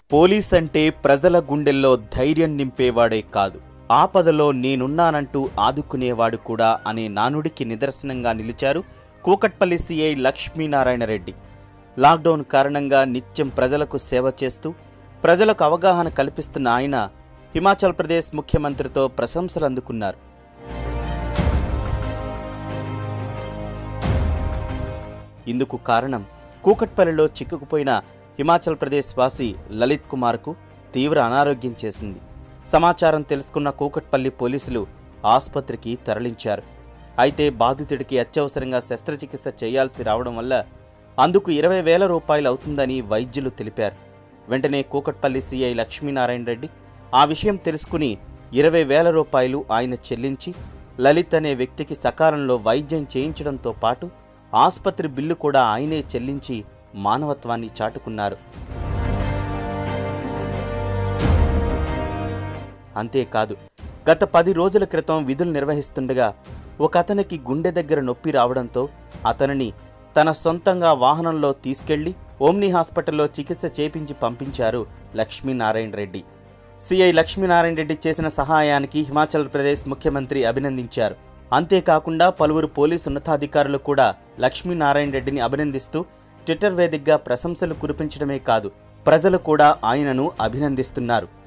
police అంటే ప్రజల గుండెల్లో ధైర్యం నింపేవాడే కాదు ఆపదలో నేనున్నానంటూ ఆదుకునేవాడు కూడా అనే నానుడికి నిదర్శనంగా నిలిచారు కూకట్పల్లి సీఐ లక్ష్మీనారాయణ రెడ్డి లాక్డౌన్ కారణంగా నిత్యం ప్రజలకు సేవ చేస్తూ ప్రజలకు అవగాహన కల్పిస్తున్న ఆయన హిమాచల్ ప్రదేశ్ ముఖ్యమంత్రితో ప్రశంసలు అందుకున్నారు ఇందుకు కారణం కూకట్పల్లిలో చిక్కుకుపోయిన హిమాచల్ ప్రదేశ్ వాసి లలిత్ కుమార్కు తీవ్ర అనారోగ్యం చేసింది సమాచారం తెలుసుకున్న కూకట్పల్లి పోలీసులు ఆసుపత్రికి తరలించారు అయితే బాధితుడికి అత్యవసరంగా శస్త్రచికిత్స చేయాల్సి రావడం వల్ల అందుకు ఇరవై వేల రూపాయలు అవుతుందని వైద్యులు తెలిపారు వెంటనే కూకట్పల్లి సీఐ లక్ష్మీనారాయణ రెడ్డి ఆ విషయం తెలుసుకుని ఇరవై వేల రూపాయలు ఆయన చెల్లించి లలిత్ అనే వ్యక్తికి సకాలంలో వైద్యం చేయించడంతో పాటు ఆసుపత్రి బిల్లు కూడా ఆయనే చెల్లించి మానవత్వాన్ని చాటుకున్నారు అంతేకాదు గత పది రోజుల క్రితం విధులు నిర్వహిస్తుండగా ఒక అతనికి గుండె దగ్గర నొప్పి రావడంతో అతనిని తన సొంతంగా వాహనంలో తీసుకెళ్లి ఓమ్ని హాస్పిటల్లో చికిత్స చేపించి పంపించారు లక్ష్మీనారాయణ రెడ్డి సిఐ లక్ష్మీనారాయణ రెడ్డి చేసిన సహాయానికి హిమాచల్ ప్రదేశ్ ముఖ్యమంత్రి అభినందించారు అంతేకాకుండా పలువురు పోలీసు ఉన్నతాధికారులు కూడా లక్ష్మీనారాయణ రెడ్డిని అభినందిస్తూ ట్విట్టర్ వేదికగా ప్రశంసలు కురిపించడమే కాదు ప్రజలు కూడా ఆయనను అభినందిస్తున్నారు